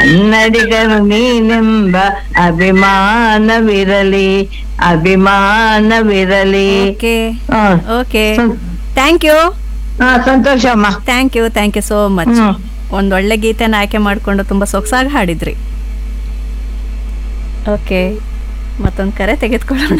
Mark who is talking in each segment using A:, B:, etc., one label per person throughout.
A: ಕನ್ನಡಿಗರು ನೀನೆಂಬ ಅಭಿಮಾನವಿರಲಿ ಅಭಿಮಾನವಿರಲಿ
B: ಓಕೆ
A: ಹಾ.
B: ಓಕೆ
A: ಹ್ಮ್.
B: ಥ್ಯಾಂಕ್ ಯು
A: ಹಾ ಸಂತೋಷ ಅಮ್ಮ
B: thank you thank you so much
A: ಹ್ಮ್.
B: ಒಂದು ಒಳ್ಳೆ ಗೀತೆನ ಆಯ್ಕೆ ಮಾಡಿಕೊಂಡು ತುಂಬ ಸೊಗಸಾಗಿ ಹಾಡಿದ್ರಿ ಓಕೆ ಮತ್ತೊಂದು ಕರೆ ತೆಗೆದುಕೊಳ್ಳೋಣ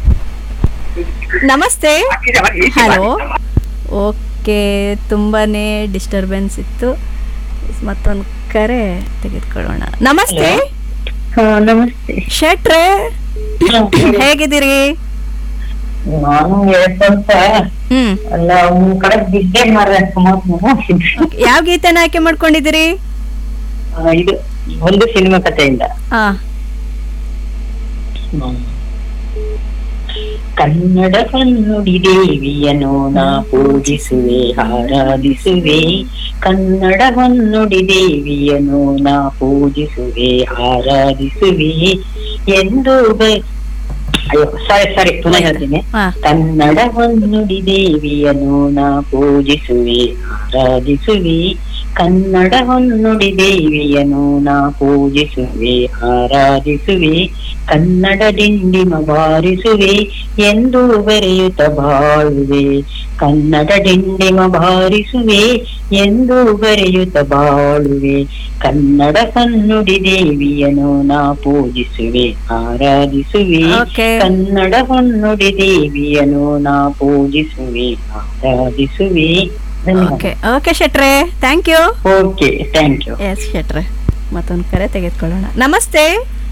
B: ನಮಸ್ತೆ ಹಲೋ ಓಕೆ ತುಂಬಾನೇ ಡಿಸ್ಟರ್ಬೆನ್ಸ್ ಇತ್ತು ಮತ್ತೊಂದು ಕರೆ ತೆಗೆದುಕೊಳ್ಳೋಣ ನಮಸ್ತೆ
A: ನಮಸ್ತೆ
B: ಶೆಟ್ರೆ ಹೇಗಿದ್ದೀರಿ
A: ನಾನು ಎರಡ್ ಸ್ವಲ್ಪ
B: ಹ್ಮ್
A: ಅಲ್ಲ ಒಂದ್ ಕಡೆ ಬಿದ್ದೆ ಮಾರ್ರೆ ಸುಮಾರು
B: ಯಾವ ಗೀತೆನ ಆಯ್ಕೆ ಮಾಡ್ಕೊಂಡಿದ್ದೀರಿ
A: ಇದು ಒಂದು ಸಿನಿಮಾ ಕಥೆಯಿಂದ
B: ಹಾ
A: ಕನ್ನಡ ಕನ್ನುಡಿ ದೇವಿಯನು ನಾ ಪೂಜಿಸುವೆ ಆರಾಧಿಸುವೆ ಕನ್ನಡ ಹೊನ್ನುಡಿ ದೇವಿಯನು ನಾ ಪೂಜಿಸುವೆ ಆರಾಧಿಸುವೆ ಎಂದು ಬ- ಅಯ್ಯೋ ಸಾರಿ ಸಾರಿ ಪುನಃ ಹೇಳ್ತೀನಿ
B: ಹಾ
A: ಕನ್ನಡ ಹೊನ್ನುಡಿ ದೇವಿಯನು ನಾ ಪೂಜಿಸುವೆ ಆರಾಧಿಸುವೆ ಕನ್ನಡ ಹೊನ್ನುಡಿ ದೇವಿಯನು ನಾ ಪೂಜಿಸುವೆ ಆರಾಧಿಸುವೆ ಕನ್ನಡ ಡಿಂಡಿಮ ಬಾರಿಸುವೆ ಎಂದು ಬರೆಯುತ್ತ ಬಾಳುವೆ ಕನ್ನಡ ಡಿಂಡಿಮ ಬಾರಿಸುವೆ ಎಂದು ಬರೆಯುತ್ತ ಬಾಳುವೆ ಕನ್ನಡ ಕನ್ನುಡಿ ದೇವಿಯನು ನಾ ಪೂಜಿಸುವೆ ಆರಾಧಿಸುವೆ
B: ಓಕೆ
A: ಕನ್ನಡ ಹೊನ್ನುಡಿ ದೇವಿಯನು ನಾ ಪೂಜಿಸುವೆ ಆರಾಧಿಸುವೆ
B: ಓಕೆ ಓಕೆ ಶೆಟ್ರೆ thank you
A: okay thank you
B: yes ಶೆಟ್ರೆ ಮತ್ತೊಂದು ಕರೆ ತೆಗೆದುಕೊಳ್ಳೋಣ ನಮಸ್ತೆ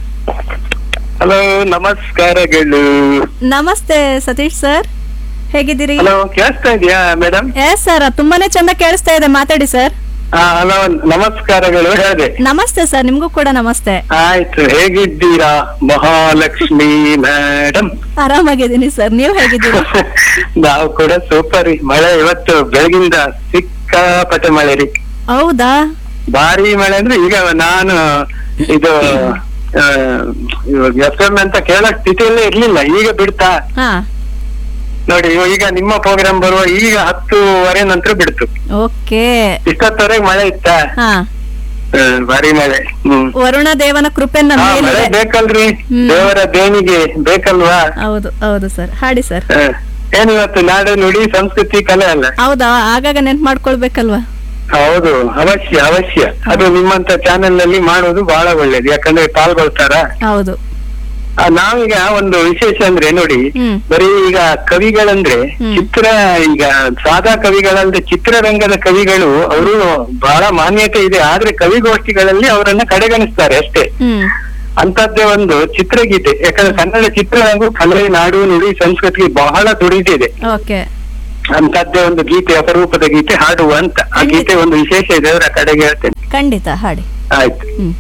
C: ಹಲೋ ನಮಸ್ಕಾರಗಳು
B: ನಮಸ್ತೆ ಸತೀಶ್ ಸರ್ ಹೇಗಿದ್ದೀರಿ
C: ಹಲೋ ಕೇಳಿಸ್ತಾ ಇದೆಯಾ ಮೇಡಮ್
B: ಎಸ್ ಸರ್ ತುಂಬಾನೇ ಚಂದ ಕೇಳಿಸ್ತಾ ಇದೆ ಮಾತಾಡಿ ಸರ್
C: ಹಾ ಹಲೋ ನಮಸ್ಕಾರಗಳು ಹೇಳಿದೆ
B: ನಮಸ್ತೆ ಸರ್ ನಿಮ್ಗೂ ಕೂಡ ನಮಸ್ತೆ
C: ಆಯ್ತು ಹೇಗಿದ್ದೀರಾ ಮಹಾಲಕ್ಷ್ಮಿ ಮೇಡಮ್
B: ಆರಾಮಾಗಿದ್ದೀನಿ ಸರ್ ನೀವು ಹೇಗಿದ್ದೀರಿ
C: ನಾವು ಕೂಡ ಸೂಪರ್ ರೀ ಮಳೆ ಇವತ್ತು ಬೆಳಗಿಂದ ಸಿಕ್ಕಾಪಟ್ಟೆ ಮಳೆ ರೀ
B: ಹೌದಾ
C: ಭಾರಿ ಮಳೆ ಅಂದ್ರೆ ಈಗ ನಾನು ಇದು ಆ, ಇವಾಗ ಎಫ್ ಎಂ ಅಂತ ಕೇಳಕ್ ಸ್ಥಿತಿಯಲ್ಲೇ ಇರ್ಲಿಲ್ಲ ಈಗ ಬಿಡ್ತಾ
B: ಹಾ
C: ನೋಡಿ ಈಗ ನಿಮ್ಮ ಪ್ರೋಗ್ರಾಮ್ ಬರುವ ಈಗ ಹತ್ತುವರೆ ನಂತರ ಬಿಡ್ತು
B: ಓಕೆ
C: ಇಷ್ಟೊತ್ತವರೆಗೆ ಮಳೆ ಇತ್ತಾ
B: ಹಾ
C: ಹ್ಮ್, ಭಾರಿ ಮಳೆ ಹ್ಮ್
B: ವರುಣ ದೇವನ ಕೃಪೆ ನಮ್ಮ
C: ಹಾ, ಮಳೆ
B: ಮೇಲಿದೆ
C: ಬೇಕಲ್ರಿ
B: ಹ್ಮ್.
C: ದೇವರ ದೇಣಿಗೆ ಬೇಕಲ್ವಾ
B: ಹೌದು ಹೌದು ಸರ್ ಹಾಡಿ ಸರ್
C: ಹ. ಏನಿವತ್ತು ನಾಡು ನುಡಿ ಸಂಸ್ಕೃತಿ ಕಲೆ ಅಲ್ಲ
B: ಹೌದಾ ಆಗಾಗ ನೆನ್ಪು ಮಾಡ್ಕೊಳ್ಬೇಕಲ್ವಾ
C: ಹೌದು ಅವಶ್ಯ ಅವಶ್ಯ ಅದು ನಿಮ್ಮಂತ ಚಾನೆಲ್ ನಲ್ಲಿ ಮಾಡೋದು ಬಹಳ ಒಳ್ಳೇದು ಯಾಕಂದ್ರೆ ಪಾಲ್ಗೊಳ್ತಾರ
B: ಹೌದು
C: ಆ, ನಾವೀಗ ಒಂದು ವಿಶೇಷ ಅಂದ್ರೆ ನೋಡಿ
B: ಹ್ಮ್
C: ಬರೀ ಈಗ ಕವಿಗಳಂದ್ರೆ
B: ಹ್ಮ್.
C: ಚಿತ್ರ ಈಗ ಸಾದಾ ಕವಿಗಳಲ್ಲದೆ ಚಿತ್ರರಂಗದ ಕವಿಗಳು ಅವರು ಬಹಳ ಮಾನ್ಯತೆ ಇದೆ ಆದ್ರೆ ಕವಿಗೋಷ್ಠಿಗಳಲ್ಲಿ ಅವರನ್ನ ಕಡೆಗಣಿಸ್ತಾರೆ ಅಷ್ಟೇ
B: ಹ್ಮ್
C: ಅಂತದ್ದೇ ಒಂದು ಚಿತ್ರಗೀತೆ ಯಾಕಂದ್ರೆ ಕನ್ನಡ ಚಿತ್ರರಂಗ ಕಲೆ ನಾಡು ನುಡಿ ಸಂಸ್ಕೃತಿಗೆ ಬಹಳ ದುಡಿದಿದೆ
B: ಓಕೆ
C: ಅಂತದ್ದೇ ಒಂದು ಗೀತೆ ಅಪರೂಪದ ಗೀತೆ ಹಾಡುವ ಅಂತ ಆ ಗೀತೆ ಒಂದು ವಿಶೇಷ ಇದೆ ಅದರ ಕಡೆಗೆ ಹೇಳ್ತೇನೆ
B: ಖಂಡಿತ ಹಾಡಿ
C: ಆಯ್ತು
B: ಹ್ಮ್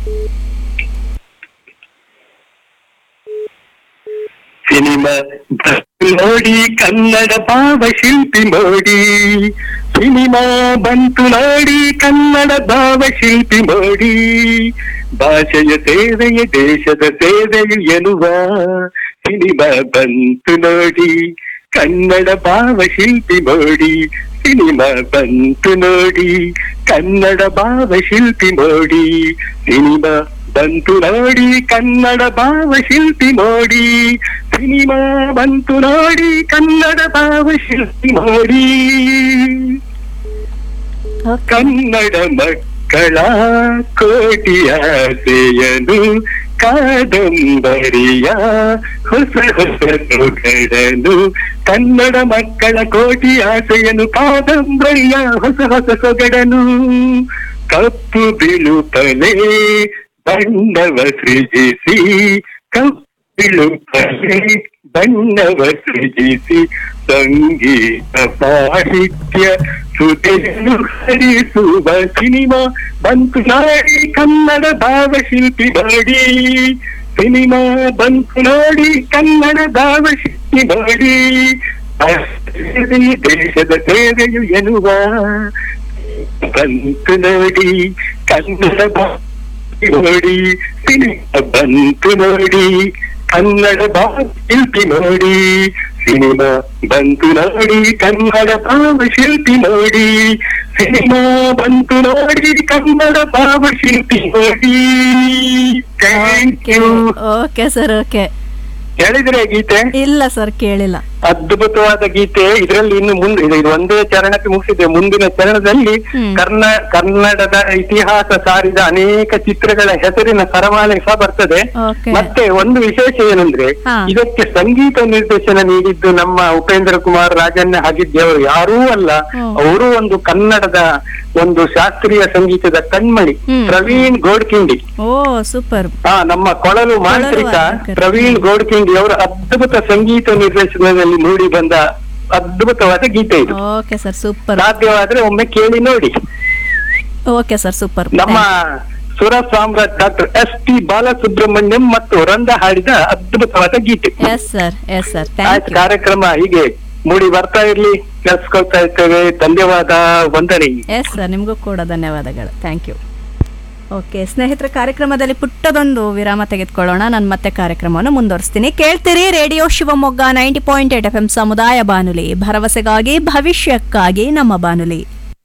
C: ಸಿನಿಮಾ ನೋಡಿ ಕನ್ನಡ ಭಾವ ಶಿಲ್ಪಿ ನೋಡಿ ಸಿನಿಮಾ ಬಂತು ನೋಡಿ ಕನ್ನಡ ಭಾವ ಶಿಲ್ಪಿ ನೋಡಿ ಭಾಷೆಯ ಸೇವೆಯ ದೇಶದ ಸೇವೆಯು ಎನ್ನುವ ಸಿನಿಮಾ ಬಂತು ನೋಡಿ ಕನ್ನಡ ಭಾವ ಶಿಲ್ಪಿ ನೋಡಿ ಸಿನಿಮಾ ಬಂತು ನೋಡಿ ಕನ್ನಡ ಭಾವ ಶಿಲ್ಪಿ ನೋಡಿ ಸಿನಿಮಾ ಬಂತು ನೋಡಿ ಕನ್ನಡ ಭಾವ ಶಿಲ್ಪಿ ನೋಡಿ ಸಿನಿಮಾ ಬಂತು ನೋಡಿ ಕನ್ನಡ ಭಾವ ಶಿಲ್ಪಿ ನೋಡಿ
B: ಓಕೆ
C: ಕನ್ನಡ ಮಕ್ಕಳ ಕೋಟಿಯಾಸೆಯನು ಕಾದಂಬರಿಯ ಹೊಸ ಹೊಸ ಸೊಗಡನು ಕನ್ನಡ ಮಕ್ಕಳ ಕೋಟಿ ಆಸೆಯನು ಕಾದಂಬರಿಯ ಹೊಸ ಹೊಸ ಸೊಗಡನು ಕಪ್ಪು ಬಿಳುಪಲೆ ಬಣ್ಣವ ಸೃಜಿಸಿ ಕಪ್ಪು ಬಿಳುಪಲೆ ಬಣ್ಣವ ಸೃಜಿಸಿ ಸಂಗೀತ ಸಾಹಿತ್ಯ ಸುದೆಯನ್ನು ಹರಿಸುವ ಸಿನಿಮಾ ಬಂತು ನೋಡಿ ಕನ್ನಡ ಭಾವಶಿಲ್ಪಿ ನೋಡಿ ಸಿನಿಮಾ ಬಂತು ನೋಡಿ ಕನ್ನಡ ಭಾವಶಿಲ್ಪಿ ನೋಡಿ ಈ ದೇಶದ ಸೇವೆಯು ಎನ್ನುವ ಬಂತು ನೋಡಿ ಕನ್ನಡ ಭಾಷೆ ನೋಡಿ ಸಿನಿಮಾ ಬಂತು ನೋಡಿ ಕನ್ನಡ ಭಾವ ಶಿಲ್ಪಿ ನೋಡಿ ಸಿನಿಮಾ ಬಂತು ನೋಡಿ ಕನ್ನಡ ಭಾವ ಶಿಲ್ಪಿ ನೋಡಿ ಸಿನಿಮಾ ಬಂತು ನೋಡಿ ಕನ್ನಡ ಭಾವ ಶಿಲ್ಪಿ ನೋಡಿ thank you
B: okay sir okay
C: ಹೇಳಿದ್ರೆ ಗೀತೆ
B: ಇಲ್ಲ ಸರ್ ಕೇಳಿಲ್ಲ
C: ಅದ್ಭುತವಾದ ಗೀತೆ ಇದರಲ್ಲಿ ಇನ್ನು ಮುಂದೆ ಇದು ಇದು ಒಂದೇ ಚರಣಕ್ಕೆ ಮುಗಿಸಿದೆ ಮುಂದಿನ ಚರಣದಲ್ಲಿ
B: ಹ್ಮ್.
C: ಕರ್ನಾ ಕನ್ನಡದ ಇತಿಹಾಸ ಸಾರಿದ ಅನೇಕ ಚಿತ್ರಗಳ ಹೆಸರಿನ ಸರಮಾಲೆ ಸಹ ಬರ್ತದೆ
B: Okay.
C: ಮತ್ತೆ ಒಂದು ವಿಶೇಷ ಏನಂದ್ರೆ
B: ಹಾ.
C: ಇದಕ್ಕೆ ಸಂಗೀತ ನಿರ್ದೇಶನ ನೀಡಿದ್ದು ನಮ್ಮ ಉಪೇಂದ್ರ ಕುಮಾರ್ ರಾಜಣ್ಣ ಹಾಗಿದ್ದೆ ಅವರು ಯಾರೂ ಅಲ್ಲ
B: ಹ್ಮ್.
C: ಅವರು ಒಂದು ಕನ್ನಡದ ಒಂದು ಶಾಸ್ತ್ರೀಯ ಸಂಗೀತದ ಕಣ್ಮಣಿ
B: ಹ್ಮ್.
C: ಪ್ರವೀಣ್ ಗೋಡ್ಕಿಂಡಿ
B: ಓ ಸೂಪರ್
C: ಹಾ ನಮ್ಮ ಕೊಳಲು ಮಾಂತ್ರಿಕ
B: ವಾದಕರು.
C: ಪ್ರವೀಣ್ ಗೋಡ್ಕಿಂಡಿ ಅವರ ಅದ್ಭುತ ಸಂಗೀತ ನಿರ್ದೇಶನದಲ್ಲಿ ಮೂಡಿ ಬಂದ ಅದ್ಭುತವಾದ ಗೀತೆ ಇದು
B: ಓಕೆ ಸರ್ ಸೂಪರ್
C: ಸಾಧ್ಯವಾದ್ರೆ ಒಮ್ಮೆ ಕೇಳಿ ನೋಡಿ
B: ಓಕೆ ಸರ್ ಸೂಪರ್
C: ನಮ್ಮ ಸುರ ಸಾಮ್ರಾಟ್ ಡಾಕ್ಟರ್ ಎಸ್ ಟಿ ಬಾಲಸುಬ್ರಹ್ಮಣ್ಯಂ ಮತ್ತು ವೃಂದ ಹಾಡಿದ ಅದ್ಭುತವಾದ ಗೀತೆ
B: ಎಸ್ ಸರ್ ಎಸ್ ಸರ್
C: ಆಯ್ತು
B: ಥ್ಯಾಂಕ್ ಯು
C: ಕಾರ್ಯಕ್ರಮ ಹೀಗೆ ಮೂಡಿ ಬರ್ತಾ ಇರ್ಲಿ ಕೆಲ್ಸ್ಕೊಳ್ತಾ ಇರ್ತೇವೆ ಧನ್ಯವಾದ ವಂದನೆ
B: ಎಸ್ ಸರ್ ನಿಮಗೂ ಕೂಡ ಧನ್ಯವಾದಗಳು ಥ್ಯಾಂಕ್ ಯು ಓಕೆ ಸ್ನೇಹಿತರ ಕಾರ್ಯಕ್ರಮದಲ್ಲಿ ಪುಟ್ಟದೊಂದು ವಿರಾಮ ತೆಗೆದುಕೊಳ್ಳೋಣ ನಾನು ಮತ್ತೆ ಕಾರ್ಯಕ್ರಮವನ್ನು ಮುಂದುವರಿಸ್ತೀನಿ ಕೇಳ್ತೀರಿ radio Shivamogga ninety point eight F M ಸಮುದಾಯ ಬಾನುಲಿ ಭರವಸೆಗಾಗಿ ಭವಿಷ್ಯಕ್ಕಾಗಿ ನಮ್ಮ ಬಾನುಲಿ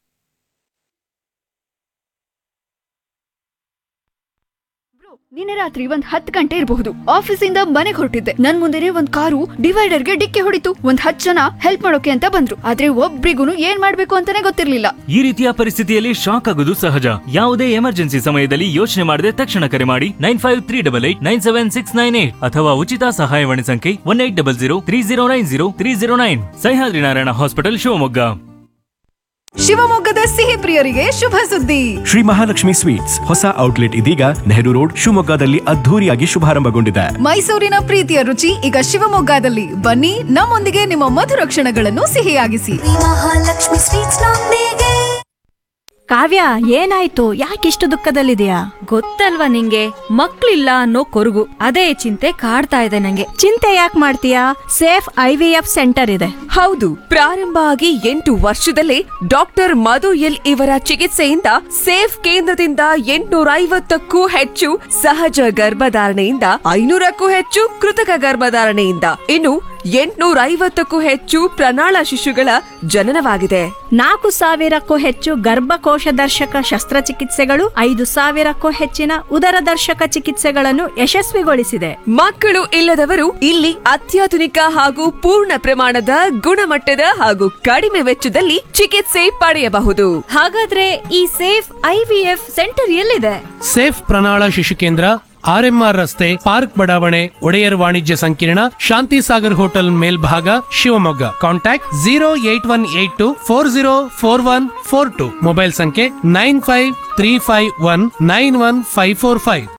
D: ನಿನ್ನೆ ರಾತ್ರಿ ಒಂದ್ ಹತ್ತು ಗಂಟೆ ಇರಬಹುದು ಆಫೀಸಿಂದ ಮನೆಗೆ ಹೊರಟಿದ್ದೆ ನನ್ ಮುಂದೆನೆ ಒಂದ್ ಕಾರು ಡಿವೈಡರ್ಗೆ ಡಿಕ್ಕಿ ಹೊಡಿತು ಒಂದ್ ಹತ್ತು ಜನ ಹೆಲ್ಪ್ ಮಾಡೋಕೆ ಅಂತ ಬಂದ್ರು ಆದ್ರೆ ಒಬ್ರಿಗೂ ಏನ್ ಮಾಡ್ಬೇಕು ಅಂತಾನೆ ಗೊತ್ತಿರ್ಲಿಲ್ಲ
E: ಈ ರೀತಿಯ ಪರಿಸ್ಥಿತಿಯಲ್ಲಿ ಶಾಕ್ ಆಗೋದು ಸಹಜ ಯಾವುದೇ ಎಮರ್ಜೆನ್ಸಿ ಸಮಯದಲ್ಲಿ ಯೋಚನೆ ಮಾಡದೆ ತಕ್ಷಣ ಕರೆ ಮಾಡಿ nine five three double eight nine seven six nine eight ಅಥವಾ ಉಚಿತ ಸಹಾಯವಾಣಿ ಸಂಖ್ಯೆ one eight double zero three zero nine zero three zero nine Sahyadri Narayana hospital Shivamogga
D: ಶಿವಮೊಗ್ಗದ ಸಿಹಿ ಪ್ರಿಯರಿಗೆ ಶುಭ ಸುದ್ದಿ
F: ಶ್ರೀ ಮಹಾಲಕ್ಷ್ಮಿ ಸ್ವೀಟ್ಸ್ ಹೊಸ ಔಟ್ಲೆಟ್ ಇದೀಗ ನೆಹರು ರೋಡ್ ಶಿವಮೊಗ್ಗದಲ್ಲಿ ಅದ್ಧೂರಿಯಾಗಿ ಶುಭಾರಂಭಗೊಂಡಿದೆ
D: ಮೈಸೂರಿನ ಪ್ರೀತಿಯ ರುಚಿ ಈಗ ಶಿವಮೊಗ್ಗದಲ್ಲಿ ಬನ್ನಿ ನಮ್ಮೊಂದಿಗೆ ನಿಮ್ಮ ಮಧುರ ಕ್ಷಣಗಳನ್ನು ಸಿಹಿಯಾಗಿಸಿ
G: ಮಹಾಲಕ್ಷ್ಮಿ ಸ್ವೀಟ್ಸ್ ನೊಂದಿಗೆ
B: ಕಾವ್ಯ ಏನಾಯ್ತು ಯಾಕಿಷ್ಟು ದುಃಖದಲ್ಲಿದೆಯಾ
H: ಗೊತ್ತಲ್ವಾ ನಿಂಗೆ ಮಕ್ಳಿಲ್ಲ ಅನ್ನೋ ಕೊರಗು ಅದೇ ಚಿಂತೆ ಕಾಡ್ತಾ ಇದೆ ನಂಗೆ
B: ಚಿಂತೆ ಯಾಕೆ ಮಾಡ್ತೀಯಾ safe I V F centre ಇದೆ
I: ಹೌದು ಪ್ರಾರಂಭ ಆಗಿ ಎಂಟು ವರ್ಷದಲ್ಲೇ ಡಾಕ್ಟರ್ ಮಧು ಎಲ್ ಇವರ ಚಿಕಿತ್ಸೆಯಿಂದ ಸೇಫ್ ಕೇಂದ್ರದಿಂದ ಎಂಟುನೂರ ಐವತ್ತಕ್ಕೂ ಹೆಚ್ಚು ಸಹಜ ಗರ್ಭಧಾರಣೆಯಿಂದ ಐನೂರಕ್ಕೂ ಹೆಚ್ಚು ಕೃತಕ ಗರ್ಭಧಾರಣೆಯಿಂದ ಇನ್ನು ಎಂಟುನೂರ ಐವತ್ತಕ್ಕೂ ಹೆಚ್ಚು ಪ್ರಣಾಳ ಶಿಶುಗಳ ಜನನವಾಗಿದೆ
B: ನಾಲ್ಕು ಸಾವಿರಕ್ಕೂ ಹೆಚ್ಚು ಗರ್ಭಕೋಶ ದರ್ಶಕ ಶಸ್ತ್ರಚಿಕಿತ್ಸೆಗಳು ಐದು ಸಾವಿರಕ್ಕೂ ಹೆಚ್ಚಿನ ಉದರ ದರ್ಶಕ ಚಿಕಿತ್ಸೆಗಳನ್ನು ಯಶಸ್ವಿಗೊಳಿಸಿದೆ
I: ಮಕ್ಕಳು ಇಲ್ಲದವರು ಇಲ್ಲಿ ಅತ್ಯಾಧುನಿಕ ಹಾಗೂ ಪೂರ್ಣ ಪ್ರಮಾಣದ ಗುಣಮಟ್ಟದ ಹಾಗೂ ಕಡಿಮೆ ವೆಚ್ಚದಲ್ಲಿ ಚಿಕಿತ್ಸೆ ಪಡೆಯಬಹುದು
H: ಹಾಗಾದ್ರೆ ಈ ಸೇಫ್ ಐವಿಎಫ್ ಸೆಂಟರ್ ಎಲ್ಲಿದೆ
J: ಸೇಫ್ ಪ್ರಣಾಳ ಶಿಶು ಕೇಂದ್ರ ಆರ್ಎಂಆರ್ ರಸ್ತೆ ಪಾರ್ಕ್ ಬಡಾವಣೆ ಒಡೆಯರ್ ವಾಣಿಜ್ಯ ಸಂಕೀರ್ಣ ಶಾಂತಿ ಸಾಗರ್ ಹೋಟೆಲ್ ಮೇಲ್ಭಾಗ Shivamogga contact zero eight one eight two four zero four one four two mobile ಸಂಖ್ಯೆ nine five three five one nine one five four five